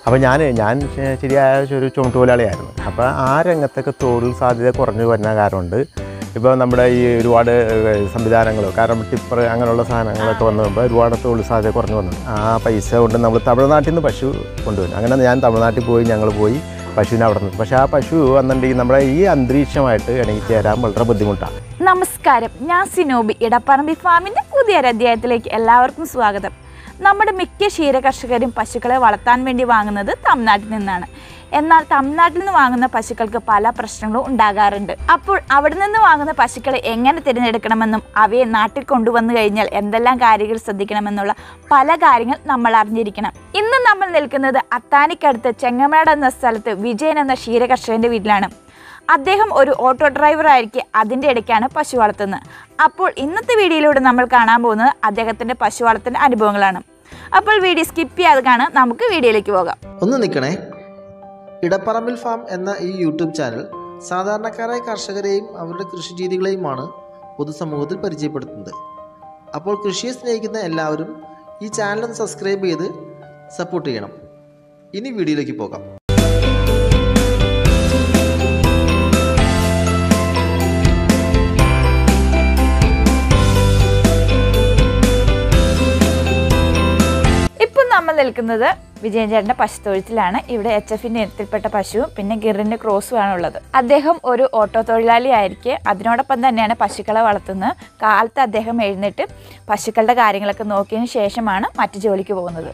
അപ്പോൾ ഞാൻ ഞാൻ ശ- ശരിയായ ഒരു ചുമട്ടുതൊഴിലാളിയായിരുന്നു അപ്പോൾ ആ രംഗത്തൊക്കെ തൊഴിൽ സാധ്യത കുറഞ്ഞു വരുന്ന കാരണമുണ്ട് ഇപ്പോൾ നമ്മുടെ ഈ ഒരുപാട് ഏഹ്, സംവിധാനങ്ങളോ കാരണം ടിപ്പർ അങ്ങനെയുള്ള സാധനങ്ങളൊക്കെ വന്നു കഴിയുമ്പോൾ ഒരുപാട് തൊഴിൽ സാധ്യത കുറഞ്ഞു വന്നു ആ പൈസ കൊണ്ട് നമ്മൾ തമിഴ്നാട്ടിൽ നിന്ന് പശു കൊണ്ടുവരും അങ്ങനെ ഞാൻ തമിഴ്നാട്ടിൽ പോയി ഞങ്ങൾ പോയി പശുവിനെ അവിടെ നിന്ന് പക്ഷേ ആ പശു വന്നിട്ടുണ്ടെങ്കിൽ നമ്മുടെ ഈ അന്തരീക്ഷമായിട്ട് ഇണങ്ങി ചേരാൻ വളരെ ബുദ്ധിമുട്ടാണ് നമസ്കാരം ഞാൻ സിനോബി ഇടപ്പറമ്പി ഫാമിന്റെ പുതിയൊരു അധ്യായത്തിലേക്ക് എല്ലാവർക്കും സ്വാഗതം നമ്മുടെ മിക്ക ക്ഷീര കർഷകരും പശുക്കളെ വളർത്താൻ വേണ്ടി വാങ്ങുന്നത് തമിഴ്നാട്ടിൽ നിന്നാണ് എന്നാൽ തമിഴ്നാട്ടിൽ നിന്ന് വാങ്ങുന്ന പശുക്കൾക്ക് പല പ്രശ്നങ്ങളും ഉണ്ടാകാറുണ്ട് അപ്പോൾ അവിടെ നിന്ന് വാങ്ങുന്ന പശുക്കളെ എങ്ങനെ തിരഞ്ഞെടുക്കണമെന്നും അവയെ നാട്ടിൽ കൊണ്ടുവന്നു കഴിഞ്ഞാൽ എന്തെല്ലാം കാര്യങ്ങൾ ശ്രദ്ധിക്കണമെന്നുള്ള പല കാര്യങ്ങൾ നമ്മൾ അറിഞ്ഞിരിക്കണം ഇന്ന് നമ്മൾ നിൽക്കുന്നത് അത്താനിക്കടുത്ത് ചെങ്ങമേട് എന്ന സ്ഥലത്ത് വിജയൻ എന്ന ക്ഷീര കർഷകന്റെ വീട്ടിലാണ് അദ്ദേഹം ഒരു ഓട്ടോ ഡ്രൈവർ ആയിരിക്കും അതിൻ്റെ ഇടയ്ക്കാണ് പശു വളർത്തുന്നത് അപ്പോൾ ഇന്നത്തെ വീഡിയോയിലൂടെ നമ്മൾ കാണാൻ പോകുന്നത് അദ്ദേഹത്തിൻ്റെ പശു വളർത്തൽ അനുഭവങ്ങളാണ് അപ്പോൾ വീഡിയോ സ്കിപ്പ് ചെയ്യാതെ കാണാൻ നമുക്ക് വീഡിയോയിലേക്ക് പോകാം ഒന്ന് നിൽക്കണേ ഇടപ്പറമ്പിൽ ഫാം എന്ന ഈ യൂട്യൂബ് ചാനൽ സാധാരണക്കാരായ കർഷകരെയും അവരുടെ കൃഷിരീതികളെയുമാണ് പൊതുസമൂഹത്തിൽ പരിചയപ്പെടുത്തുന്നത് അപ്പോൾ കൃഷിയെ സ്നേഹിക്കുന്ന എല്ലാവരും ഈ ചാനൽ ഒന്ന് സബ്സ്ക്രൈബ് ചെയ്ത് സപ്പോർട്ട് ചെയ്യണം ഇനി വീഡിയോയിലേക്ക് പോകാം ഇപ്പം നമ്മൾ നിൽക്കുന്നത് വിജയൻ ചേട്ടൻ്റെ പശു തൊഴുത്തിലാണ് ഇവിടെ എച്ച് എഫിൻ്റെ ഇനത്തിൽപ്പെട്ട പശുവും പിന്നെ ഗിറിൻ്റെ ക്രോസുമാണ് ഉള്ളത് അദ്ദേഹം ഒരു ഓട്ടോ തൊഴിലാളി ആയിരിക്കെ അതിനോടൊപ്പം തന്നെയാണ് പശുക്കളെ വളർത്തുന്നത് കാലത്ത് അദ്ദേഹം എഴുന്നേറ്റ് പശുക്കളുടെ കാര്യങ്ങളൊക്കെ നോക്കിയതിന് ശേഷമാണ് മറ്റു ജോലിക്ക് പോകുന്നത്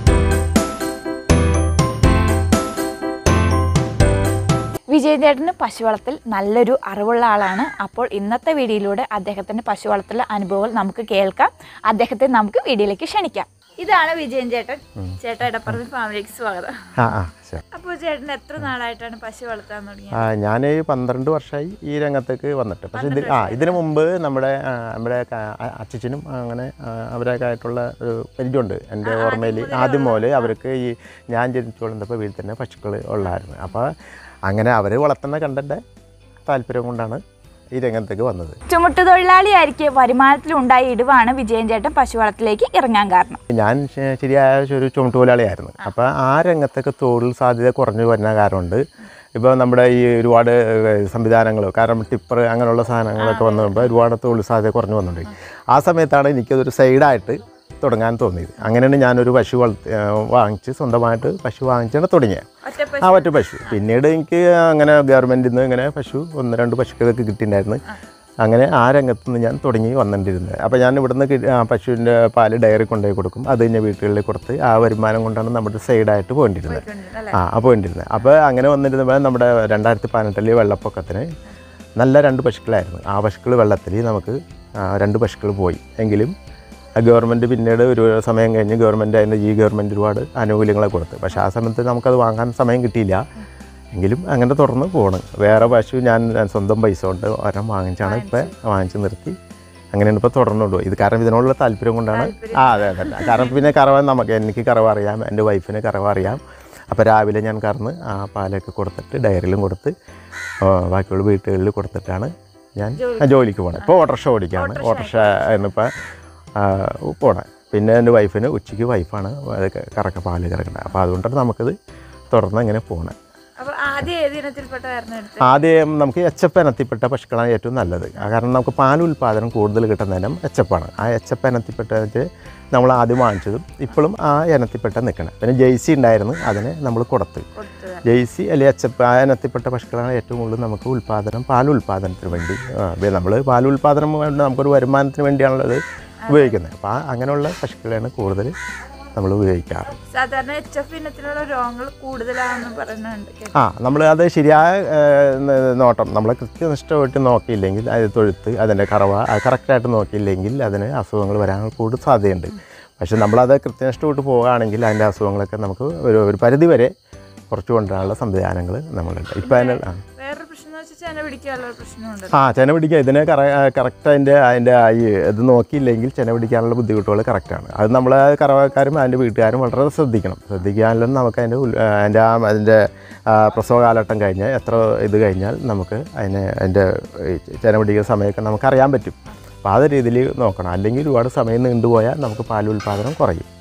വിജയൻ ചേട്ടന് പശു വളർത്തൽ നല്ലൊരു അറിവുള്ള ആളാണ് അപ്പോൾ ഇന്നത്തെ വീഡിയോയിലൂടെ അദ്ദേഹത്തിൻ്റെ പശു വളർത്തൽ അനുഭവങ്ങൾ നമുക്ക് കേൾക്കാം അദ്ദേഹത്തെ നമുക്ക് വീഡിയോയിലേക്ക് ക്ഷണിക്കാം ഇതാണ് വിജയൻ ചേട്ടൻ ചേട്ടൻ ഇടപ്പറമ്പ് ഫാമിലിക്ക് സ്വാഗതം ആ ആ ശരി അപ്പോൾ ചേട്ടൻ എത്ര നാളായിട്ടാണ് പശു വളർത്താൻ തുടങ്ങിയത് ആ ഞാൻ പന്ത്രണ്ട് വർഷമായി ഈ രംഗത്തേക്ക് വന്നിട്ട് പക്ഷേ ഇത് ആ ഇതിനു മുമ്പ് നമ്മുടെ ആ, നമ്മുടെ ക- അ- അച്ഛച്ചനും അങ്ങനെ ആ, അവരൊക്കെ ആയിട്ടുള്ള ഒരു പരിചയമുണ്ട് എൻ്റെ ഓർമ്മയിൽ ആദ്യം മുതൽ അവർക്ക് ഈ ഞാൻ ജനിച്ചു വളർന്നപ്പോൾ വീട്ടിൽ തന്നെ പശുക്കൾ ഉള്ളായിരുന്നു അപ്പോൾ അങ്ങനെ അവർ വളർത്തുന്ന കണ്ടൻ്റെ താല്പര്യം കൊണ്ടാണ് ഈ രംഗത്തേക്ക് വന്നത് ചുമട്ടുതൊഴിലാളിയായിരിക്കെ വരുമാനത്തിലുണ്ടായ ഇടിവാണ് വിജയൻ ചേട്ടൻ പശു വളർത്തലിലേക്ക് ഇറങ്ങാൻ കാരണം ഞാൻ ശ- ശരിയായ ഒരു ചുമട്ടുതൊഴിലാളിയായിരുന്നു അപ്പോൾ ആ രംഗത്തൊക്കെ തൊഴിൽ സാധ്യത കുറഞ്ഞു വരുന്ന കാരണമുണ്ട് ഇപ്പോൾ നമ്മുടെ ഈ ഒരുപാട് ഏഹ്, സംവിധാനങ്ങളോ കാരണം ടിപ്പർ അങ്ങനെയുള്ള സാധനങ്ങളൊക്കെ വന്നു കഴിയുമ്പോൾ ഒരുപാട് തൊഴിൽ സാധ്യത കുറഞ്ഞു വന്നിട്ടുണ്ട് ആ സമയത്താണ് എനിക്കതൊരു സൈഡായിട്ട് തുടങ്ങാൻ തോന്നിയത് അങ്ങനെയാണ് ഞാനൊരു പശു വളർത്തി ഏഹ്, വാങ്ങിച്ച് സ്വന്തമായിട്ട് പശു വാങ്ങിച്ചാണ് തുടങ്ങിയത് ആ ഒറ്റ പശു പിന്നീട് എനിക്ക് അങ്ങനെ ഗവൺമെൻറ്റിൽ നിന്ന് ഇങ്ങനെ പശു ഒന്ന് രണ്ട് പശുക്കളൊക്കെ കിട്ടിയിട്ടുണ്ടായിരുന്നു അങ്ങനെ ആ രംഗത്ത് നിന്ന് ഞാൻ തുടങ്ങി വന്നിട്ടിരുന്നത് അപ്പോൾ ഞാൻ ഇവിടുന്ന് കി- ആ പശുവിൻ്റെ പാല് ഡയറി കൊണ്ടുപോയി കൊടുക്കും അത് കഴിഞ്ഞ് വീട്ടുകളിൽ കൊടുത്ത് ആ വരുമാനം കൊണ്ടാണ് നമ്മുടെ സൈഡായിട്ട് പോയിട്ടിരുന്നത് ആ ആ പോയിട്ടിരുന്നത് അപ്പോൾ അങ്ങനെ വന്നിരുന്നപ്പോൾ നമ്മുടെ രണ്ടായിരത്തി പതിനെട്ടിലെ വെള്ളപ്പൊക്കത്തിന് നല്ല രണ്ട് പശുക്കളായിരുന്നു ആ പശുക്കൾ വെള്ളത്തിൽ നമുക്ക് ആ, രണ്ട് പശുക്കൾ പോയി എങ്കിലും ഗവൺമെൻറ് പിന്നീട് ഒരു സമയം കഴിഞ്ഞ് ഗവൺമെൻറ് അതിൻ്റെ ഈ ഗവൺമെൻറ് ഒരുപാട് ആനുകൂല്യങ്ങളെ കൊടുത്തു പക്ഷേ ആ സമയത്ത് നമുക്കത് വാങ്ങാൻ സമയം കിട്ടിയില്ല എങ്കിലും അങ്ങനെ തുടർന്ന് പോകണം വേറെ പശു ഞാൻ ഞാൻ സ്വന്തം പൈസ കൊണ്ട് ഒരെണ്ണം വാങ്ങിച്ചാണ് ഇപ്പം വാങ്ങിച്ച് നിർത്തി അങ്ങനെയാണ് ഇപ്പോൾ തുടർന്നുള്ളൂ ഇത് കാരണം ഇതിനോടുള്ള താല്പര്യം കൊണ്ടാണ് ആ അതെ അതെ അതെ. കാരണം പിന്നെ കറവ നമുക്ക് എനിക്ക് കറവ അറിയാം എൻ്റെ വൈഫിന് കറവ അറിയാം അപ്പോൾ രാവിലെ ഞാൻ കറന്ന് ആ പാലൊക്കെ കൊടുത്തിട്ട് ഡയറിയിലും കൊടുത്ത് ആ, ബാക്കിയുള്ള വീട്ടുകളിൽ കൊടുത്തിട്ടാണ് ഞാൻ ജോലിക്ക് പോകണം ഇപ്പോൾ ഓട്ടോറിക്ഷ ഓടിക്കുകയാണ് ഓട്ടോറിക്ഷ എന്നിപ്പോൾ പോണേ പിന്നെ എൻ്റെ വൈഫിന് ഉച്ചയ്ക്ക് വൈഫാണ് അത് കറക്ക പാല് കറക്കുന്നത് അപ്പോൾ അതുകൊണ്ടാണ് നമുക്കത് തുടർന്ന് ഇങ്ങനെ പോകണേ അപ്പോൾ ആദ്യം ഏത് ഇനത്തിൽപ്പെട്ടായിരുന്നു എടുത്തത് ആദ്യം നമുക്ക് എച്ചപ്പ് ഇനത്തിൽപ്പെട്ട പശുക്കളാണ് ഏറ്റവും നല്ലത് ആ കാരണം നമുക്ക് പാൽ ഉൽപ്പാദനം കൂടുതൽ കിട്ടുന്ന ഇനം എച്ചപ്പാണ് ആ എച്ചപ്പ് ഇനത്തിൽപ്പെട്ട് നമ്മൾ ആദ്യം വാങ്ങിച്ചതും ഇപ്പോഴും ആ ഇനത്തിൽപ്പെട്ട നിൽക്കണം പിന്നെ ജെയ്സി ഉണ്ടായിരുന്നു അതിനെ നമ്മൾ കൊടുത്ത് കൊടുത്തത് ജെയ്സി അല്ലെങ്കിൽ എച്ചപ്പ് ആ ഇനത്തിൽപ്പെട്ട പശുക്കളാണ് ഏറ്റവും കൂടുതൽ നമുക്ക് ഉൽപ്പാദനം പാൽ ഉൽപ്പാദനത്തിന് വേണ്ടി നമ്മൾ പാൽ ഉൽപ്പാദനം വേണ്ടി നമുക്കൊരു വരുമാനത്തിന് വേണ്ടിയാണുള്ളത് ഉപയോഗിക്കുന്നത് അപ്പോൾ ആ അങ്ങനെയുള്ള പശുക്കളെയാണ് കൂടുതൽ നമ്മൾ ഉപയോഗിക്കാറ് സാധാരണ എച്ച് എഫ് ഇനത്തിലുള്ള രോഗങ്ങൾ കൂടുതലാണെന്ന് പറയുന്നുണ്ട് കേട്ടോ. ആ നമ്മൾ അത് ശരിയായ ഏഹ്, ന- നോട്ടം നമ്മൾ കൃത്യനിഷ്ഠമായിട്ട് നോക്കിയില്ലെങ്കിൽ അത് തൊഴുത്ത് അതിൻ്റെ കറവ അത് കറക്റ്റായിട്ട് നോക്കിയില്ലെങ്കിൽ അതിന് അസുഖങ്ങൾ വരാൻ കൂടുതൽ സാധ്യതയുണ്ട് പക്ഷെ നമ്മളത് കൃത്യനിഷ്ഠമായിട്ട് പോവുകയാണെങ്കിൽ അതിൻ്റെ അസുഖങ്ങളൊക്കെ നമുക്ക് ഒരു ഒരു പരിധി വരെ കുറച്ച് കൊണ്ടുവരാനുള്ള സംവിധാനങ്ങൾ നമ്മളുണ്ട് ഇപ്പം അതിന് ആ വേറൊരു പ്രശ്നം എന്ന് വെച്ചാൽ ചെന പിടിക്കാനുള്ള പ്രശ്നമുണ്ട് ആ ചെന പിടിക്കുക ഇതിന് കറ കറക്റ്റ് അതിൻ്റെ അതിൻ്റെ ആ ഈ ഇത് നോക്കിയില്ലെങ്കിൽ ചെന പിടിക്കാനുള്ള ബുദ്ധിമുട്ടുകൾ കറക്റ്റാണ് അത് നമ്മൾ കറവക്കാരും അതിൻ്റെ വീട്ടുകാരും വളരെ ശ്രദ്ധിക്കണം ശ്രദ്ധിക്കാനും നമുക്ക് അതിൻ്റെ ഉൽ- ആ, അതിൻ്റെ ആ അതിൻ്റെ ആ, പ്രസവ കാലഘട്ടം കഴിഞ്ഞ് എത്ര ഇത് കഴിഞ്ഞാൽ നമുക്ക് അതിനെ അതിൻ്റെ ഈ ചെന പിടിക്കുന്ന സമയമൊക്കെ നമുക്ക് അറിയാൻ പറ്റും അപ്പോൾ ആ രീതിയിൽ നോക്കണം അല്ലെങ്കിൽ ഒരുപാട് സമയം നീണ്ടുപോയാൽ നമുക്ക് പാൽ ഉൽപ്പാദനം കുറയും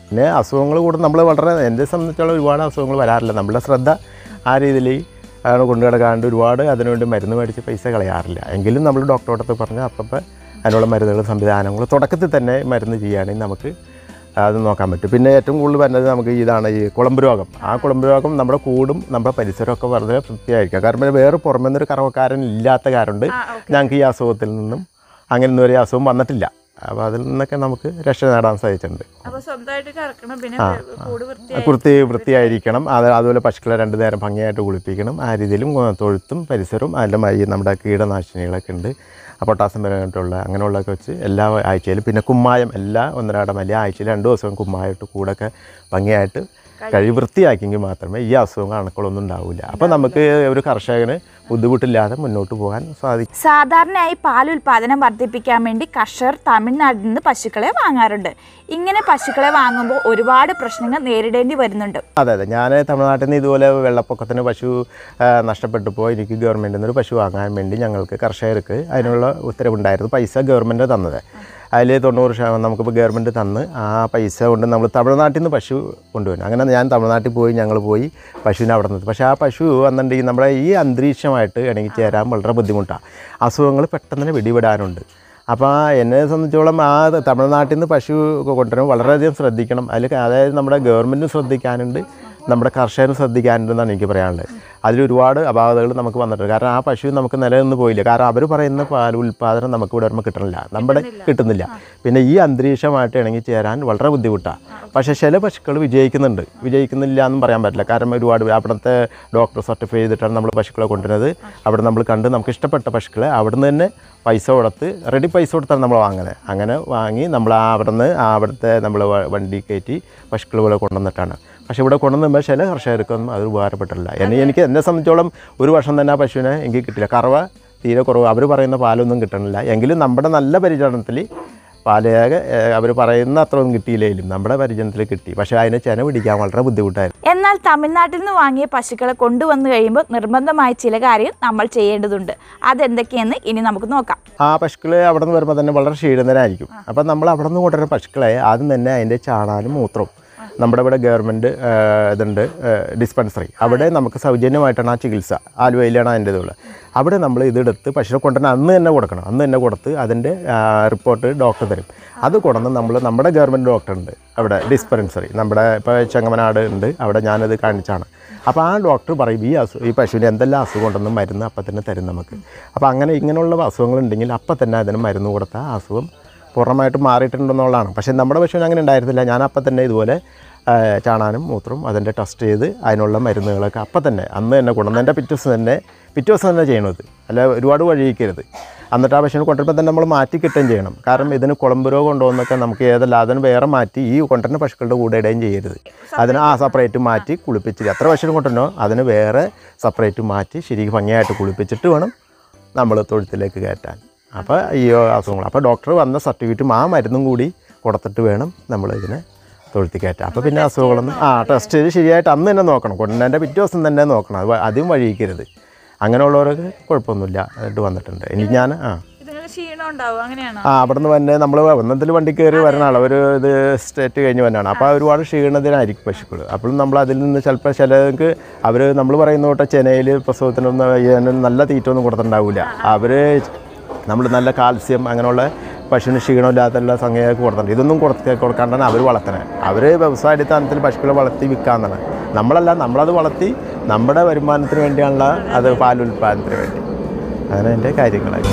പിന്നെ അസുഖങ്ങൾ കൂടും നമ്മൾ വളരെ എന്നെ സംബന്ധിച്ചോളം ഒരുപാട് അസുഖങ്ങൾ വരാറില്ല നമ്മുടെ ശ്രദ്ധ ആ രീതിയിൽ ആണ് കൊണ്ടു കിടക്കാണ്ട് ഒരുപാട് അതിനുവേണ്ടി മരുന്ന് മേടിച്ച് പൈസ കളയാറില്ല എങ്കിലും നമ്മൾ ഡോക്ടറോടത്ത് പറഞ്ഞ് അപ്പം അതിനുള്ള മരുന്നുകൾ സംവിധാനങ്ങൾ തുടക്കത്തിൽ തന്നെ മരുന്ന് ചെയ്യുകയാണെങ്കിൽ നമുക്ക് അത് നോക്കാൻ പറ്റും പിന്നെ ഏറ്റവും കൂടുതൽ വരുന്നത് നമുക്ക് ഇതാണ് ഈ കുളമ്പ് രോഗം ആ കുളമ്പ് രോഗം നമ്മുടെ കൂടും നമ്മുടെ പരിസരമൊക്കെ വളരെ വൃത്തിയായിരിക്കുക കാരണം വേറെ പുറമേ നിന്നൊരു കറവക്കാരൻ ഇല്ലാത്ത കാരണം ഞങ്ങൾക്ക് ഈ അസുഖത്തിൽ നിന്നും അങ്ങനെ ഒന്നും ഒരു അസുഖം വന്നിട്ടില്ല അപ്പോൾ അതിൽ നിന്നൊക്കെ നമുക്ക് രക്ഷ നേടാൻ സാധിച്ചിട്ടുണ്ട് അപ്പൊ സ്വന്തമായിട്ട് കറക്കണം പിന്നെ കൂട് വൃത്തി വൃത്തി വൃത്തിയായിരിക്കണം അത് അതുപോലെ പശുക്കളെ രണ്ട് നേരം ഭംഗിയായിട്ട് കുളിപ്പിക്കണം ആ രീതിയിലും ഉം, തൊഴുത്തും പരിസരവും അതിൻ്റെ മൈ നമ്മുടെ കീടനാശിനികളൊക്കെ ഉണ്ട് പൊട്ടാസ്യം പരമായിട്ടുള്ള അങ്ങനെയുള്ളതൊക്കെ വെച്ച് എല്ലാ ആഴ്ചയിലും പിന്നെ കുമ്മായം എല്ലാ ഒന്നരാടം അല്ലെങ്കിൽ ആഴ്ചയിൽ രണ്ട് ദിവസവും കുമ്മായിട്ട് കൂടൊക്കെ ഭംഗിയായിട്ട് കഴി വൃത്തിയാക്കിയെങ്കിൽ മാത്രമേ ഈ അസുഖങ്ങൾ അണുക്കളൊന്നും ഉണ്ടാവില്ല അപ്പോൾ നമുക്ക് ഒരു കർഷകന് ബുദ്ധിമുട്ടില്ലാതെ മുന്നോട്ട് പോകാൻ സാധിക്കും സാധാരണയായി പാൽ ഉൽപാദനം വർദ്ധിപ്പിക്കാൻ വേണ്ടി കർഷകർ തമിഴ്നാട്ടിൽ നിന്ന് പശുക്കളെ വാങ്ങാറുണ്ട് ഇങ്ങനെ പശുക്കളെ വാങ്ങുമ്പോൾ ഒരുപാട് പ്രശ്നങ്ങൾ നേരിടേണ്ടി വരുന്നുണ്ട് അതെ അതെ ഞാൻ തമിഴ്നാട്ടിൽ നിന്ന് ഇതുപോലെ വെള്ളപ്പൊക്കത്തിന് പശു ആ, നഷ്ടപ്പെട്ടപ്പോൾ എനിക്ക് ഗവൺമെൻറ്റിൽ നിന്ന് ഒരു പശു വാങ്ങാൻ വേണ്ടി ഞങ്ങൾക്ക് കർഷകർക്ക് അതിനുള്ള ഉത്തരവുണ്ടായിരുന്നു പൈസ ഗവൺമെൻറ് തന്നത് അതിൽ തൊണ്ണൂറ് ശതമാനം നമുക്കിപ്പോൾ ഗവൺമെൻറ് തന്ന് ആ പൈസ കൊണ്ട് നമ്മൾ തമിഴ്നാട്ടിൽ നിന്ന് പശു കൊണ്ടുവരും അങ്ങനെ ഞാൻ തമിഴ്നാട്ടിൽ പോയി ഞങ്ങൾ പോയി പശുവിനെ അവിടെ നിന്ന് പക്ഷേ ആ പശു വന്നിട്ടുണ്ടെങ്കിൽ നമ്മുടെ ഈ അന്തരീക്ഷമായിട്ട് ഇണങ്ങി ചേരാൻ വളരെ ബുദ്ധിമുട്ടാണ് അസുഖങ്ങൾ പെട്ടെന്ന് തന്നെ വെടിവിടാനുണ്ട് അപ്പോൾ എന്നെ സംബന്ധിച്ചോളം ആ തമിഴ്നാട്ടിൽ നിന്ന് പശു കൊണ്ടുവരുമ്പോൾ വളരെയധികം ശ്രദ്ധിക്കണം അതിൽ അതായത് നമ്മുടെ ഗവൺമെൻറ്റും ശ്രദ്ധിക്കാനുണ്ട് നമ്മുടെ കർഷകരും ശ്രദ്ധിക്കാനുണ്ടെന്നാണ് എനിക്ക് പറയാനുള്ളത് അതിൽ ഒരുപാട് അപാകതകൾ നമുക്ക് വന്നിട്ടുണ്ട് കാരണം ആ പശു നമുക്ക് നിലനിന്ന് പോയില്ല കാരണം അവർ പറയുന്ന പാൽ ഉൽപ്പാദനം നമുക്ക് ഇവിടെ വരുമ്പോൾ കിട്ടണില്ല നമ്മുടെ കിട്ടുന്നില്ല പിന്നെ ഈ അന്തരീക്ഷമായിട്ട് ഇണങ്ങി ചേരാൻ വളരെ ബുദ്ധിമുട്ടാണ് പക്ഷേ ചില പശുക്കൾ വിജയിക്കുന്നുണ്ട് വിജയിക്കുന്നില്ല എന്നും പറയാൻ പറ്റില്ല കാരണം ഒരുപാട് അവിടുത്തെ ഡോക്ടർ സർട്ടിഫൈ ചെയ്തിട്ടാണ് നമ്മൾ പശുക്കളെ കൊണ്ടുവരുന്നത് അവിടെ നമ്മൾ കണ്ട് നമുക്ക് ഇഷ്ടപ്പെട്ട പശുക്കളെ അവിടുന്ന് തന്നെ പൈസ കൊടുത്ത് റെഡി പൈസ കൊടുത്താണ് നമ്മൾ വാങ്ങുന്നത് അങ്ങനെ വാങ്ങി നമ്മൾ ആ അവിടുന്ന് ആ അവിടുത്തെ നമ്മൾ വണ്ടി കയറ്റി പശുക്കൾ ഇവിടെ കൊണ്ടുവന്നിട്ടാണ് പക്ഷേ ഇവിടെ കൊണ്ടുവന്നുമ്പോൾ ചില കർഷകർക്കൊന്നും അത് ഉപകാരപ്പെട്ടില്ല എന്നെ എനിക്ക് എന്നെ സംബന്ധിച്ചോളം ഒരു വർഷം തന്നെ ആ പശുവിനെ എനിക്ക് കിട്ടില്ല കറവ തീരെ കുറവ് അവർ പറയുന്ന പാലൊന്നും കിട്ടണില്ല എങ്കിലും നമ്മുടെ നല്ല പരിചരണത്തിൽ പാലേക അവർ പറയുന്ന അത്ര ഒന്നും കിട്ടിയില്ലെങ്കിലും നമ്മുടെ പരിചരണത്തിൽ കിട്ടി പക്ഷേ അതിനെ ചെന പിടിക്കാൻ വളരെ ബുദ്ധിമുട്ടായിരുന്നു എന്നാൽ തമിഴ്നാട്ടിൽ നിന്ന് വാങ്ങിയ പശുക്കളെ കൊണ്ടുവന്നു കഴിയുമ്പോൾ നിർബന്ധമായ ചില കാര്യം നമ്മൾ ചെയ്യേണ്ടതുണ്ട് അതെന്തൊക്കെയെന്ന് ഇനി നമുക്ക് നോക്കാം ആ പശുക്കൾ അവിടെ നിന്ന് വരുമ്പോൾ തന്നെ വളരെ ക്ഷീണിതരായിരിക്കും അപ്പം നമ്മൾ അവിടെ നിന്ന് കൊണ്ടുവരുന്ന പശുക്കളെ ആദ്യം തന്നെ അതിൻ്റെ ചാണാനും മൂത്രവും നമ്മുടെ ഇവിടെ ഗവൺമെൻറ് ഇതുണ്ട് ഡിസ്പെൻസറി അവിടെ നമുക്ക് സൗജന്യമായിട്ടാണ് ആ ചികിത്സ ആലുവയിലാണ് അതിൻ്റെ ഇതുള്ളത് അവിടെ നമ്മൾ ഇതെടുത്ത് പശുവിനെ കൊണ്ടുവരുന്ന അന്ന് തന്നെ കൊടുക്കണം അന്ന് തന്നെ കൊടുത്ത് അതിൻ്റെ റിപ്പോർട്ട് ഡോക്ടർ തരും അത് കൊണ്ടുവന്ന് നമ്മൾ നമ്മുടെ ഗവൺമെൻറ് ഡോക്ടർ ഉണ്ട് അവിടെ ഡിസ്പെൻസറി നമ്മുടെ ഇപ്പോൾ ചെങ്ങമനാട് ഉണ്ട് അവിടെ ഞാനത് കാണിച്ചാണ് അപ്പോൾ ആ ഡോക്ടർ പറയും ഈ അസു ഈ പശുവിന് എന്തെല്ലാം അസുഖം ഉണ്ടെന്നും മരുന്ന് അപ്പം തന്നെ തരും നമുക്ക് അപ്പോൾ അങ്ങനെ ഇങ്ങനെയുള്ള അസുഖങ്ങളുണ്ടെങ്കിൽ അപ്പം തന്നെ അതിന് മരുന്ന് കൊടുത്താൽ ആ അസുഖം പൂർണ്ണമായിട്ട് മാറിയിട്ടുണ്ടെന്നുള്ളതാണ് പക്ഷേ നമ്മുടെ പശുവിന് അങ്ങനെ ഉണ്ടായിരുന്നില്ല ഞാൻ അപ്പം തന്നെ ഇതുപോലെ ആ, ചാണാനും മൂത്രവും അതിൻ്റെ ടെസ്റ്റ് ചെയ്ത് അതിനുള്ള മരുന്നുകളൊക്കെ അപ്പം തന്നെ അന്ന് തന്നെ കൊണ്ടുവന്നതിൻ്റെ പിറ്റേ ദിവസം തന്നെ പിറ്റേ ദിവസം തന്നെ ചെയ്യണത് അല്ല ഒരുപാട് വഴിയിക്കരുത് എന്നിട്ട് ആ പശുവിനെ കൊണ്ടുവരുമ്പോൾ തന്നെ നമ്മൾ മാറ്റി കിട്ടുകയും ചെയ്യണം കാരണം ഇതിന് കുളമ്പ് രോഗം ഉണ്ടോ എന്നൊക്കെ നമുക്ക് ഏതല്ല അതിന് വേറെ മാറ്റി ഈ കൊണ്ടുവരുന്ന പശുക്കളുടെ കൂടെ ഇടുകയും ചെയ്യരുത് അതിന് ആ സെപ്പറേറ്റ് മാറ്റി കുളിപ്പിച്ച് എത്ര പശുവിനെ കൊണ്ടുവരണോ അതിന് വേറെ സെപ്പറേറ്റ് മാറ്റി ശരിക്കും ഭംഗിയായിട്ട് കുളിപ്പിച്ചിട്ട് വേണം നമ്മൾ തൊഴുത്തിലേക്ക് കയറ്റാൻ അപ്പോൾ ഈ അസുഖങ്ങൾ അപ്പോൾ ഡോക്ടർ വന്ന സർട്ടിഫിക്കറ്റും ആ മരുന്നും കൂടി കൊടുത്തിട്ട് വേണം നമ്മൾ ഇതിനെ തൊഴുത്തി കയറ്റാം അപ്പോൾ പിന്നെ അസുഖങ്ങളൊന്നും ആ ടെസ്റ്റ് ചെയ്ത് ശരിയായിട്ട് അന്ന് തന്നെ നോക്കണം കൊണ്ടുവന്നതിൻ്റെ പിറ്റേ ദിവസം തന്നെ നോക്കണം അത് അതും വഴിയിക്കരുത് അങ്ങനെയുള്ളവരൊക്കെ കുഴപ്പമൊന്നുമില്ല എന്നിട്ട് വന്നിട്ടുണ്ട് എനിക്ക് ഞാൻ ആ ഇതിന് ക്ഷീണം ഉണ്ടാവും അങ്ങനെയാണോ ആ അവിടെ നിന്ന് വന്നെ നമ്മൾ ഒന്നത്തിൽ വണ്ടി കയറി വരുന്ന ആൾ ഒരു ഇത് സ്റ്റേറ്റ് കഴിഞ്ഞ് വന്നാണ് അപ്പോൾ ഒരുപാട് ക്ഷീണത്തിനായിരിക്കും പശുക്കൾ അപ്പോഴും നമ്മൾ അതിൽ നിന്ന് ചിലപ്പോൾ ചിലർക്ക് അവർ നമ്മൾ പറയുന്ന തൊട്ട് ചെനയിൽ പ്രസവത്തിനൊന്നും ഇതിന് നല്ല തീറ്റ ഒന്നും കൊടുത്തിട്ടുണ്ടാവില്ല അവർ നമ്മൾ നല്ല കാൽസ്യം അങ്ങനെയുള്ള പശുവിന് ക്ഷീണമില്ലാത്തുള്ള സംഗതിയൊക്കെ കൊടുത്തിട്ടുണ്ട് ഇതൊന്നും കൊടുത്ത് കൊടുക്കാണ്ടാണ് അവർ വളർത്തണത് അവർ വ്യവസായ അടിസ്ഥാനത്തിൽ പശുക്കളെ വളർത്തി വിൽക്കാന്നാണ് നമ്മളല്ല നമ്മളത് വളർത്തി നമ്മുടെ വരുമാനത്തിന് വേണ്ടിയാണുള്ള അത് പാലുൽപാദനത്തിന് വേണ്ടി അങ്ങനെ എൻ്റെ കാര്യങ്ങളായി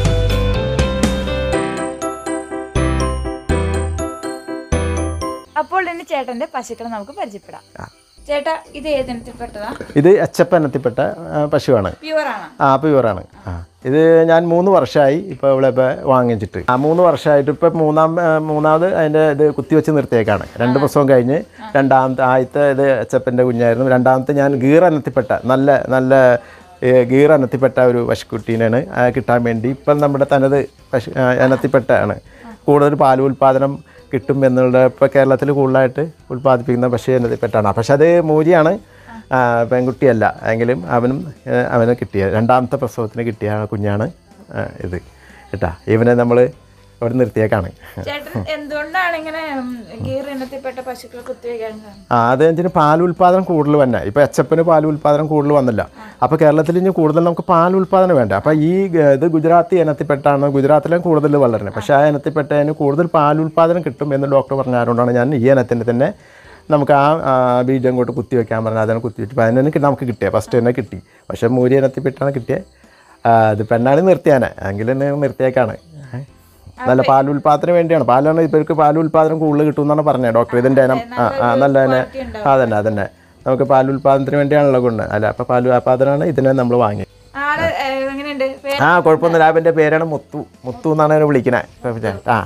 അപ്പോൾ ഇനി ചേട്ടന്റെ പശുക്കളെ നമുക്ക് പരിചയപ്പെടാം ആ. ചേട്ടാ ഇത് ഏതിനത്തിൽപ്പെട്ടതാ ഇത് എച്ചപ്പനത്തിൽപ്പെട്ട ആ, പശുവാണ് പ്യുവർ ആണ് ആ പ്യുവറാണ് ആ ഇത് ഞാൻ മൂന്ന് വർഷമായി ഇപ്പോൾ ഇവിടെ ഇപ്പോൾ വാങ്ങിച്ചിട്ട് ആ മൂന്ന് വർഷമായിട്ട് ഇപ്പം മൂന്നാം ആ, മൂന്നാമത് അതിൻ്റെ ഇത് കുത്തിവെച്ച് നിർത്തിയേക്കാണ് രണ്ട് പുസ്തകം കഴിഞ്ഞ് രണ്ടാമത്തെ ആദ്യത്തെ ഇത് എച്ചപ്പൻ്റെ കുഞ്ഞായിരുന്നു രണ്ടാമത്തെ ഞാൻ ഗീർ അനത്തിപ്പെട്ട നല്ല നല്ല ഏ, ഗീർ അനത്തിപ്പെട്ട ഒരു പശുക്കുട്ടീനാണ് ആ, കിട്ടാൻ വേണ്ടി ഇപ്പം നമ്മുടെ തനത് പശു ആ, അനത്തിപ്പെട്ടാണ് കൂടുതൽ പാൽ ഉൽപ്പാദനം കിട്ടും എന്നുള്ള ഇപ്പോൾ കേരളത്തിൽ കൂടുതലായിട്ട് ഉൽപ്പാദിപ്പിക്കുന്ന പശു അനത്തിപ്പെട്ടാണ് പക്ഷെ അത് മൂരിയാണ് ആ, പെൺകുട്ടിയല്ല എങ്കിലും അവനും ഏ, അവന് കിട്ടിയ രണ്ടാമത്തെ പ്രസവത്തിന് കിട്ടിയ കുഞ്ഞാണ് ആ, ഇത് കേട്ടാ ഇവനെ നമ്മൾ ഇവിടെ നിർത്തിയേക്കാണ് ചേട്ടൻ എന്തുകൊണ്ടാണ് ഇങ്ങനെ ഉം, ഗീർ ഇനത്തിൽപ്പെട്ട പശുക്കളെ കുത്തിവെക്കാൻ കാരണം ആ അത് വെച്ചിട്ട് പാൽ ഉൽപ്പാദനം കൂടുതൽ തന്നെ ഇപ്പോൾ എച്ച് എപ്പിന് പാൽ ഉൽപ്പാദനം കൂടുതൽ വന്നില്ല അപ്പോൾ കേരളത്തിൽ ഇനി കൂടുതൽ നമുക്ക് പാൽ ഉൽപ്പാദനം വേണ്ട അപ്പോൾ ഈ ഗ- ഇത് ഗുജറാത്തി ഇനത്തിൽപ്പെട്ടാണ് ഗുജറാത്തിലും കൂടുതൽ വളരുന്നത് പക്ഷേ ആ ഇനത്തിൽപ്പെട്ടതിന് കൂടുതൽ പാൽ ഉൽപ്പാദനം കിട്ടും എന്ന് ഡോക്ടർ പറഞ്ഞതുകൊണ്ടാണ് ഞാൻ ഈ ഇനത്തിൻ്റെ തന്നെ നമുക്ക് ആ ആ, ബീജം അങ്ങോട്ട് കുത്തി വെക്കാൻ പറഞ്ഞാൽ അതിനെ കുത്തി വെച്ച് അതിന് തന്നെ നമുക്ക് കിട്ടിയത് ഫസ്റ്റ് തന്നെ കിട്ടി പക്ഷേ മൂരി ഇനത്തിൽപ്പെട്ടാണ് കിട്ടിയത് അത് പെണ്ണാണ് നിർത്തിയാനെ എങ്കിലും നിർത്തിയേക്കാണ് നല്ല പാൽ ഉൽപ്പാദനത്തിന് വേണ്ടിയാണ് പാലാണ് ഇവർക്ക് പാൽ ഉൽപ്പാദനം കൂടുതൽ കിട്ടും എന്നാണ് പറഞ്ഞത് ഡോക്ടർ ഇതിൻ്റെ ഇനം ആ ആ നല്ല തന്നെ അതന്നെ അതന്നെ നമുക്ക് പാൽ ഉൽപ്പാദനത്തിന് വേണ്ടിയാണല്ലോ കൊണ്ട് അല്ല അപ്പോൾ പാൽ ഉൽപ്പാദനമാണ് ഇതിനെ നമ്മൾ വാങ്ങി ആള് ഏ, എങ്ങനെയുണ്ട് പേര് ആ കുഴപ്പമൊന്നുമില്ല അവൻ്റെ പേരാണ് മുത്തു മുത്തു എന്നാണ് അവനെ വിളിക്കണേ ആ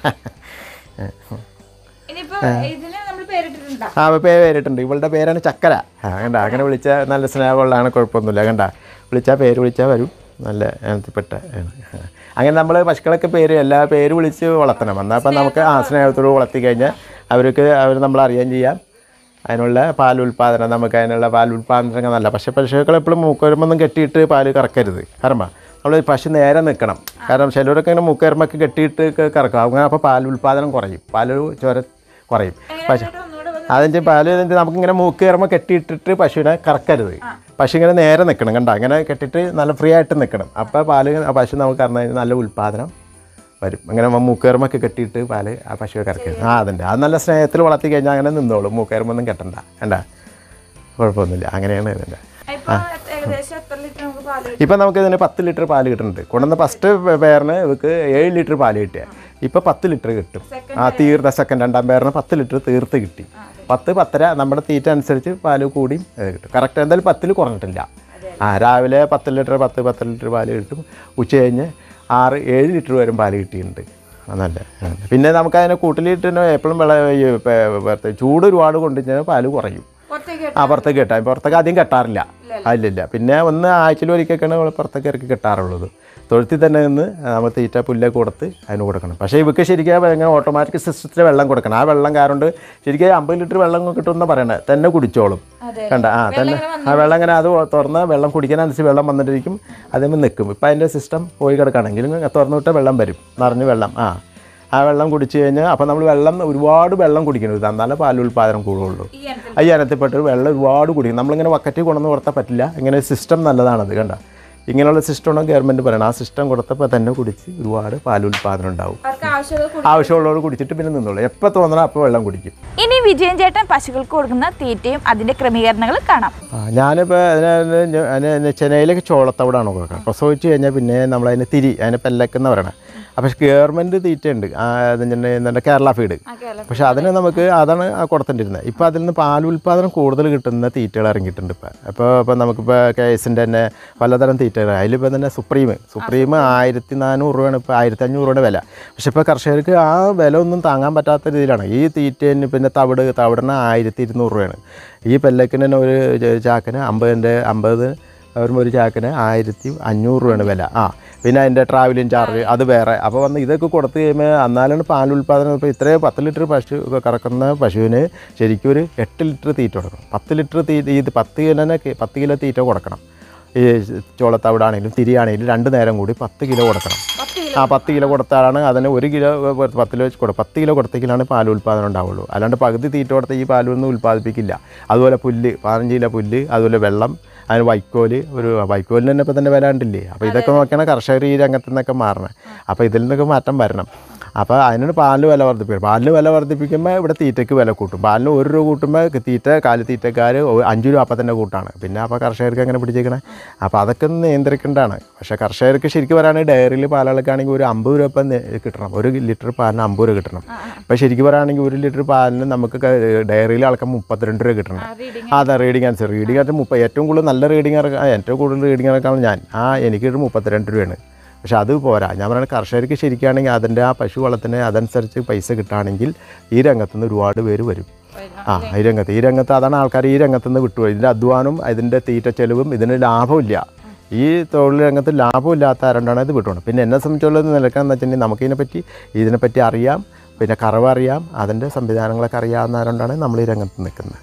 ഇനിയിപ്പോ ഇതിന് നമ്മൾ പേരിട്ടിട്ടുണ്ടോ ആ അവ പേരിട്ടുണ്ട് ഇവളുടെ പേരാണ് ചക്കര ആ കണ്ട അങ്ങനെ വിളിച്ചാൽ നല്ല സ്നേഹമുള്ളതാണ് കുഴപ്പമൊന്നുമില്ല കണ്ട വിളിച്ചാൽ പേര് വിളിച്ചാൽ വരും നല്ല ഇനത്തിൽപ്പെട്ട ആണ്. അങ്ങനെ നമ്മൾ പശുക്കളൊക്കെ പേര് എല്ലാ പേര് വിളിച്ച് വളർത്തണം എന്നാൽ അപ്പം നമുക്ക് ആ സ്നേഹത്തോട് വളർത്തി കഴിഞ്ഞാൽ അവർക്ക് അവർ നമ്മൾ അറിയാൻ ചെയ്യാം അതിനുള്ള പാൽ ഉൽപ്പാദനം നമുക്ക് അതിനുള്ള പാൽ ഉൽപ്പാദനമൊക്കെ നല്ല പക്ഷേ പശുക്കൾ എപ്പോഴും മൂക്കുരമൊന്നും കെട്ടിയിട്ട് പാല് കറക്കരുത് കാരണം നമ്മൾ പശു നേരെ നിൽക്കണം കാരണം ചിലരൊക്കെ ഇങ്ങനെ മൂക്കുരമൊക്കെ കെട്ടിയിട്ട് ക- കറക്കും അങ്ങനെ അപ്പോൾ പാൽ ഉൽപ്പാദനം കുറയും പാല് ചോര കുറയും പശു ഒന്നുകൂടെ വന്ന് അതിൻ്റെ പാല് ഇതിൻ്റെ നമുക്കിങ്ങനെ മൂക്ക് കയറുമ്പോൾ കെട്ടിയിട്ടിട്ട് പശുവിനെ കറക്കരുത് പശു ഇങ്ങനെ നേരെ നിൽക്കണം കണ്ട അങ്ങനെ കെട്ടിയിട്ട് നല്ല ഫ്രീ ആയിട്ട് നിൽക്കണം അപ്പോൾ പാല് ആ പശു നമുക്ക് കറന്നു കഴിഞ്ഞാൽ നല്ല ഉൽപ്പാദനം വരും അങ്ങനെ മൂക്കേറുമൊക്കെ കെട്ടിയിട്ട് പാല് ആ പശുവെ കറക്കരുത് ആ അതുണ്ട് അത് നല്ല സ്നേഹത്തിൽ വളർത്തി കഴിഞ്ഞാൽ അങ്ങനെ നിന്നോളും മൂക്കേറുമൊന്നും കെട്ടണ്ട കണ്ട കുഴപ്പമൊന്നുമില്ല അങ്ങനെയാണ് ഇതിൻ്റെ ഇപ്പൊ ഏകദേശം എത്ര ലിറ്റർ നമുക്ക് പാല് കിട്ടും? ഇപ്പം നമുക്ക് ഇതിന് പത്ത് ലിറ്റർ പാല് കിട്ടുന്നുണ്ട് കൊണ്ടുവന്ന ഫസ്റ്റ് പേരിന് ഇവക്ക് ഏഴ് ലിറ്റർ പാല് കിട്ടിയ ഇപ്പം പത്ത് ലിറ്റർ കിട്ടും ആ തീർത്ത സെക്കൻഡ് രണ്ടാം പേരിന് പത്ത് ലിറ്റർ തീർത്ത് കിട്ടി പത്ത് പത്തര നമ്മുടെ തീറ്റ അനുസരിച്ച് പാല് കൂടിയും ഇത് കിട്ടും കറക്റ്റ് എന്തായാലും പത്തിൽ കുറഞ്ഞിട്ടില്ല ആ രാവിലെ പത്ത് ലിറ്റർ പത്ത് പത്ത് ലിറ്റർ പാല് കിട്ടും ഉച്ച കഴിഞ്ഞ് ആറ് ഏഴ് ലിറ്റർ വരും പാല് കിട്ടിയിട്ടുണ്ട് ആ, നല്ല ആ. പിന്നെ നമുക്ക് അതിനെ കൂട്ടിലിട്ട് എപ്പോഴും വെള്ളം ഈ പേ- പേ- ചൂട് ഒരുപാട് കൊണ്ടുവച്ചാൽ പാല് കുറയും പുറത്തേക്ക് ആ പുറത്തേക്ക് കെട്ടാം പുറത്തേക്ക് ആദ്യം കെട്ടാറില്ല ആ, ഇല്ലില്ല പിന്നെ ഒന്ന് ആഴ്ചയിൽ ഒരിക്കലാണ് നമ്മൾ പുറത്തേക്ക് ഇറക്കി കെട്ടാറുള്ളത് തൊഴുത്തിൽ തന്നെ നിന്ന് നമ്മൾ തീറ്റ പുല്ലൊക്കെ കൊടുത്ത് അതിന് കൊടുക്കണം പക്ഷേ ഇവക്ക് ശരിക്കും ഇങ്ങനെ ഓട്ടോമാറ്റിക് സിസ്റ്റത്തിൽ വെള്ളം കൊടുക്കണം ആ വെള്ളം കാരണം ശരിക്കും അമ്പത് ലിറ്റർ വെള്ളം കിട്ടുമെന്ന് പറയണേ തന്നെ കുടിച്ചോളും കണ്ട ആ തന്നെ ആ വെള്ളം ഇങ്ങനെ അത് തുറന്ന് വെള്ളം കുടിക്കാനനുസരിച്ച് വെള്ളം വന്നിട്ടിരിക്കും അതേപോലെ നിൽക്കും ഇപ്പം അതിൻ്റെ സിസ്റ്റം പോയി കിടക്കുകയാണെങ്കിലും തുറന്നു വിട്ടാൽ വെള്ളം വരും നിറഞ്ഞ് വെള്ളം ആ ആ വെള്ളം കുടിച്ച് കഴിഞ്ഞാൽ അപ്പോൾ നമ്മൾ വെള്ളം ഒരുപാട് വെള്ളം കുടിക്കണം ഇത് എന്നാലേ പാൽ ഉൽപ്പാദനം കൂടുള്ളൂ ഈ ഇനത്തിൽ ഈ ഇനത്തിൽപ്പെട്ട് വെള്ളം ഒരുപാട് കുടിക്കും നമ്മളിങ്ങനെ വക്കറ്റ് കൊണ്ടുവന്ന് കൊടുത്താൽ പറ്റില്ല ഇങ്ങനെ സിസ്റ്റം നല്ലതാണത് കണ്ട ഇങ്ങനെയുള്ള സിസ്റ്റമാണ് ഗവൺമെൻറ് പറയണം ആ സിസ്റ്റം കൊടുത്തപ്പോൾ തന്നെ കുടിച്ച് ഒരുപാട് പാൽ ഉൽപ്പാദനം ഉണ്ടാവും അവർക്ക് ആവശ്യമുള്ളത് കുടി- ആവശ്യമുള്ളവർ കുടിച്ചിട്ട് പിന്നെ നിന്നോളൂ എപ്പോൾ തോന്നണം അപ്പോൾ വെള്ളം കുടിക്കും ഇനി വിജയൻ ചേട്ടൻ പശുക്കൾക്ക് കൊടുക്കുന്ന തീറ്റയും അതിന്റെ ക്രമീകരണങ്ങളും കാണാം ആ, ഞാനിപ്പോൾ അതിന് അതിന് ചെന്നൈയിലേക്ക് ചോളത്തവിടാണ് കൊടുക്കുക പ്രസവിച്ച് കഴിഞ്ഞാൽ പിന്നെ നമ്മളതിന് തിരി അതിന് പെല്ലക്കെന്ന് പറയണത് അപ്പോൾ ഗവൺമെൻറ് തീറ്റയുണ്ട് ആ, അതിൻ്റെ എന്താണ് കേരള ഫീഡ് പക്ഷേ അതിന് നമുക്ക് അതാണ് ആ കൊടുത്തിട്ടിരുന്നത് ഇപ്പോൾ അതിൽ നിന്ന് പാൽ ഉൽപ്പാദനം കൂടുതൽ കിട്ടുന്ന തീറ്റകൾ ഇറങ്ങിയിട്ടുണ്ട് ഇപ്പോൾ അപ്പോൾ ഇപ്പോൾ നമുക്കിപ്പോൾ കേസിൻ്റെ തന്നെ പലതരം തീറ്റകൾ അതിലിപ്പോൾ തന്നെ സുപ്രീം സുപ്രീം ആയിരത്തി നാനൂറ് രൂപയാണ് ഇപ്പോൾ ആയിരത്തി അഞ്ഞൂറ് രൂപയുടെ വില പക്ഷേ ഇപ്പോൾ കർഷകർക്ക് ആ വില ഒന്നും താങ്ങാൻ പറ്റാത്ത രീതിയിലാണ് ഈ തീറ്റന് പിന്നെ തവിട് തവിടിന് ആയിരത്തി ഇരുന്നൂറ് രൂപയാണ് ഈ പെല്ലക്കിന് തന്നെ ഒരു ച- ചാക്കിന് അമ്പതിൻ്റെ അമ്പത് വരുമ്പോൾ ഒരു ചാക്കിന് ആയിരത്തി അഞ്ഞൂറ് രൂപയാണ് വില ആ പിന്നെ അതിൻ്റെ ട്രാവലിംഗ് ചാർജ് അത് വേറെ അപ്പോൾ വന്ന് ഇതൊക്കെ കൊടുത്ത് കഴിയുമ്പോൾ എന്നാലാണ് പാൽ ഉൽപ്പാദനം ഇപ്പോൾ ഇത്രയും പത്ത് ലിറ്റർ പശു കറക്കുന്ന പശുവിന് ശരിക്കും ഒരു എട്ട് ലിറ്റർ തീറ്റ കൊടുക്കണം പത്ത് ലിറ്റർ തീ ഇത് പത്ത് കിലോനെ പത്ത് കിലോ തീറ്റ കൊടുക്കണം ഈ ചോളത്തവിടാണെങ്കിലും തിരിയാണെങ്കിലും രണ്ട് നേരം കൂടി പത്ത് കിലോ കൊടുക്കണം ആ പത്ത് കിലോ കൊടുത്താലാണ് അതിന് ഒരു കിലോ പത്ത് കിലോ വെച്ച് കൊടുക്കും പത്ത് കിലോ കൊടുത്തെങ്കിലാണ് പാൽ ഉൽപ്പാദനം ഉണ്ടാവുള്ളൂ അല്ലാണ്ട് പകുതി തീറ്റ കൊടുത്ത ഈ പാലൊന്നും ഉൽപ്പാദിപ്പിക്കില്ല അതുപോലെ പുല്ല് പതിനഞ്ച് കിലോ പുല്ല് അതുപോലെ വെള്ളം അതിന് വൈക്കോല് ഒരു വൈക്കോലിന് തന്നെ ഇപ്പോൾ തന്നെ വില ഉണ്ടില്ലേ അപ്പോൾ ഇതൊക്കെ നോക്കിയാണ് കർഷകർ ഈ രംഗത്തു നിന്നൊക്കെ മാറണം അപ്പോൾ ഇതിൽ നിന്നൊക്കെ മാറ്റം വരണം അപ്പോൾ അതിനാണ് പാലിന് വില വർദ്ധിപ്പിക്കുക പാലിന് വില വർദ്ധിപ്പിക്കുമ്പോൾ ഇവിടെ തീറ്റയ്ക്ക് വില കൂട്ടും പാലിന് ഒരു രൂപ കൂട്ടുമ്പോൾ തീറ്റ കാലി തീറ്റക്കാർ അഞ്ച് രൂപ അപ്പം തന്നെ കൂട്ടാണ് പിന്നെ അപ്പോൾ കർഷകർക്ക് എങ്ങനെ പിടിച്ചേക്കണേ അപ്പോൾ അതൊക്കെ ഒന്ന് നിയന്ത്രിക്കേണ്ടതാണ് പക്ഷേ കർഷകർക്ക് ശരിക്കും പറയുകയാണെങ്കിൽ ഡയറിയിൽ പാലുകൾക്കാണെങ്കിൽ ഒരു അമ്പത് രൂപ ഇപ്പം നെ- കിട്ടണം ഒരു ലിറ്റർ പാലിന് അമ്പത് രൂപ കിട്ടണം ഇപ്പോൾ ശരിക്കും പറയുകയാണെങ്കിൽ ഒരു ലിറ്റർ പാലിന് നമുക്ക് ഡയറിയിൽ അളക്കാൻ മുപ്പത്തിരണ്ട് രൂപ കിട്ടണം അതെ റീഡിങ് അനുസരിച്ച് റീഡിങ് അനുസരിച്ച് മുപ്പ ഏറ്റവും കൂടുതൽ നല്ല റീഡിങ് ഇറക്കാൻ ഏറ്റവും കൂടുതൽ റീഡിങ് ഇറക്കാൻ ഞാൻ ആ എനിക്ക് മുപ്പത്തിരണ്ട് രൂപയാണ് പക്ഷെ അത് പോരാ ഞാൻ പറയുന്നത് കർഷകർക്ക് ശരിക്കാണെങ്കിൽ അതിൻ്റെ ആ പശു വളത്തിന് അതനുസരിച്ച് പൈസ കിട്ടുകയാണെങ്കിൽ ഈ രംഗത്തുനിന്ന് ഒരുപാട് പേര് വരും ആ ഈ രംഗത്ത് ഈ രംഗത്ത് അതാണ് ആൾക്കാർ ഈ രംഗത്തുനിന്ന് വിട്ടുപോയി ഇതിൻ്റെ അധ്വാനം ഇതിൻ്റെ തീറ്റ ചെലവും ഇതിന് ലാഭമില്ല ഈ തൊഴിൽ രംഗത്ത് ലാഭമില്ലാത്ത ആരുണ്ടാണ് ഇത് വിട്ടുപോകണം പിന്നെ എന്നെ സംബന്ധിച്ചുള്ളത് നിലക്കാന്ന് വെച്ചിട്ടുണ്ടെങ്കിൽ നമുക്കിതിനെപ്പറ്റി ഇതിനെപ്പറ്റി അറിയാം പിന്നെ കറവ് അറിയാം അതിൻ്റെ സംവിധാനങ്ങളൊക്കെ അറിയാവുന്ന ആരുണ്ടാണ് നമ്മൾ ഈ രംഗത്ത് നിൽക്കുന്നത്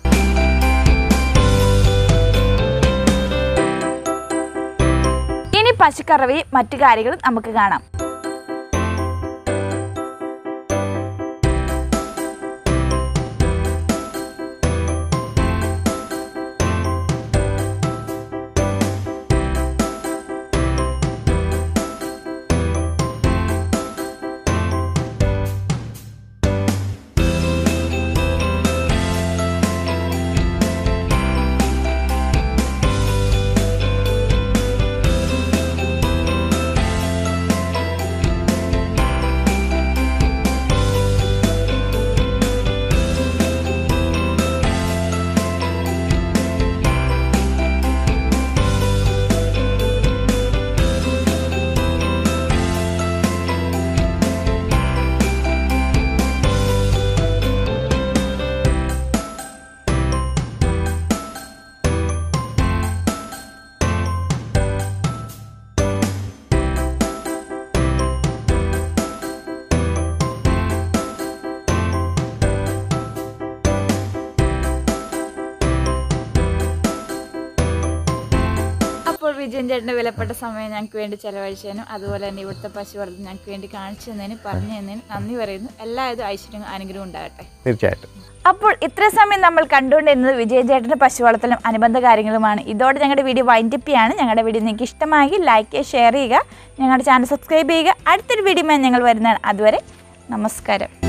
ഇനി പശുക്കറവയും മറ്റു കാര്യങ്ങളും നമുക്ക് കാണാം വിജയൻ ചേട്ടൻ്റെ വിലപ്പെട്ട സമയം ഞങ്ങൾക്ക് വേണ്ടി ചെലവഴിച്ചതിനും അതുപോലെ തന്നെ ഇവിടുത്തെ പശു വളർത്തൽ ഞങ്ങൾക്ക് വേണ്ടി കാണിച്ചു തന്നതിനും പറഞ്ഞു തന്നതിനും നന്ദി പറയുന്നു എല്ലാവിധ ഐശ്വര്യവും അനുഗ്രഹവും ഉണ്ടാകട്ടെ തീർച്ചയായിട്ടും അപ്പോൾ ഇത്ര സമയം നമ്മൾ കണ്ടുകൊണ്ടിരുന്നത് വിജയൻ ചേട്ടൻ്റെ പശു വളർത്തലും അനുബന്ധ കാര്യങ്ങളുമാണ് ഇതോടെ ഞങ്ങളുടെ വീഡിയോ വൈൻഡപ്പ് ചെയ്യാണ് ഞങ്ങളുടെ വീഡിയോ നിങ്ങൾക്ക് ഇഷ്ടമായെങ്കിൽ ലൈക്ക് ചെയ്യുക ഷെയർ ചെയ്യുക ഞങ്ങളുടെ ചാനൽ സബ്സ്ക്രൈബ് ചെയ്യുക അടുത്തൊരു വീഡിയോ ഞങ്ങൾ വരുന്നതാണ് അതുവരെ നമസ്കാരം